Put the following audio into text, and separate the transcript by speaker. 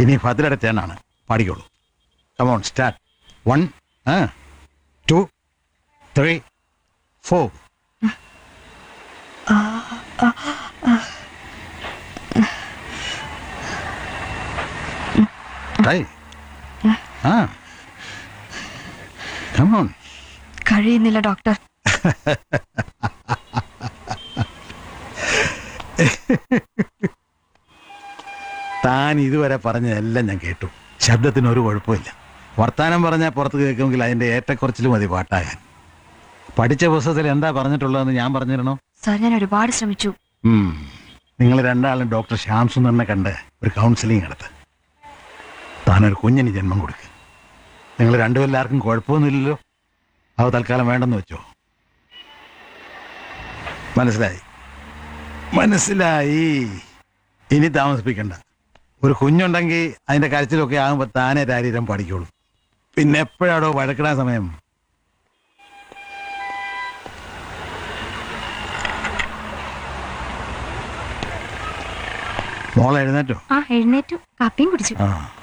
Speaker 1: ഇനി ഭദ്രയുടെ ടേണാണ് പാടിക്കോളൂ come on start one two three four Try. Ah. Come on.
Speaker 2: കഴിയുന്നില്ല ഡോക്ടർ
Speaker 1: താൻ ഇതുവരെ പറഞ്ഞതെല്ലാം ഞാൻ കേട്ടു ശബ്ദത്തിന് ഒരു കുഴപ്പമില്ല വർത്താനം പറഞ്ഞാൽ പുറത്ത് കേൾക്കുമെങ്കിൽ അതിന്റെ ഏറ്റക്കുറച്ചിൽ മതി പാട്ടാകാൻ പഠിച്ച പുസ്തകത്തിൽ എന്താ പറഞ്ഞിട്ടുള്ളതെന്ന് ഞാൻ പറഞ്ഞിരണോ
Speaker 2: സാർ ഞാൻ ഒരുപാട് ശ്രമിച്ചു
Speaker 1: നിങ്ങൾ രണ്ടാളും ഡോക്ടർ ശ്യാം സുന്ദറിനെ കണ്ട് ഒരു കൗൺസിലിംഗ് നടത്ത് താനൊരു കുഞ്ഞിന് ജന്മം കൊടുക്കുക നിങ്ങൾ രണ്ടുപേരെല്ലാവർക്കും കുഴപ്പമൊന്നുമില്ലല്ലോ അവ തൽക്കാലം വേണ്ടെന്ന് വെച്ചോ മനസ്സിലായി മനസ്സിലായി ഇനി താമസിപ്പിക്കണ്ട ഒരു കുഞ്ഞുണ്ടെങ്കിൽ അതിന്റെ കരച്ചിലൊക്കെ ആകുമ്പോൾ താനേ ശരീരം പഠിക്കുള്ളൂ പിന്നെ എപ്പോഴാടോ വഴക്കിടാൻ സമയം മോളെ എഴുന്നേറ്റോ
Speaker 2: ആ എഴുന്നേറ്റു കാപ്പിയും കുടിച്ചു
Speaker 1: ആ